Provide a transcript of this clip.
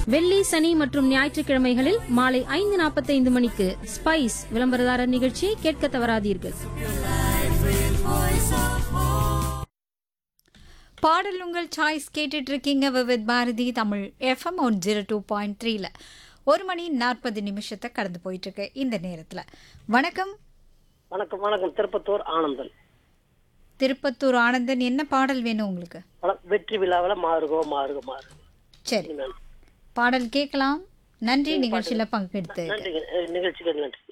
வெள்ளி சனி மற்றும் ஞாயிற்றுக்கிழமைகளில் மாலை ஐந்து நாற்பத்தைந்து மணிக்கு ஸ்பைஸ் விளம்பரதாரர் நிகழ்ச்சியை கேட்க தவறாதீர்கள் பாடல் உங்கள் சாய்ஸ் கேட்டுட்டு இருக்கீங்க with Bharathi Tamil FM one zero two point த்ரீல ஒரு மணி நாற்பது நிமிஷத்தை கடந்து போயிட்டு இருக்கு இந்த நேரத்தில் வணக்கம் வணக்கம் வணக்கம் திருப்பத்தூர் ஆனந்தன் திருப்பத்தூர் ஆனந்தன் என்ன பாடல் வேணும் உங்களுக்கு வணக்கம். வெற்றி விழாவில் மாறுகோ மாறுகோ மாறுகோ சரி மேம் பாடல் கேட்கலாம் நன்றி நிகழ்ச்சியில் பங்கெடுத்து நன்றி நிகழ்ச்சிக்கு நன்றி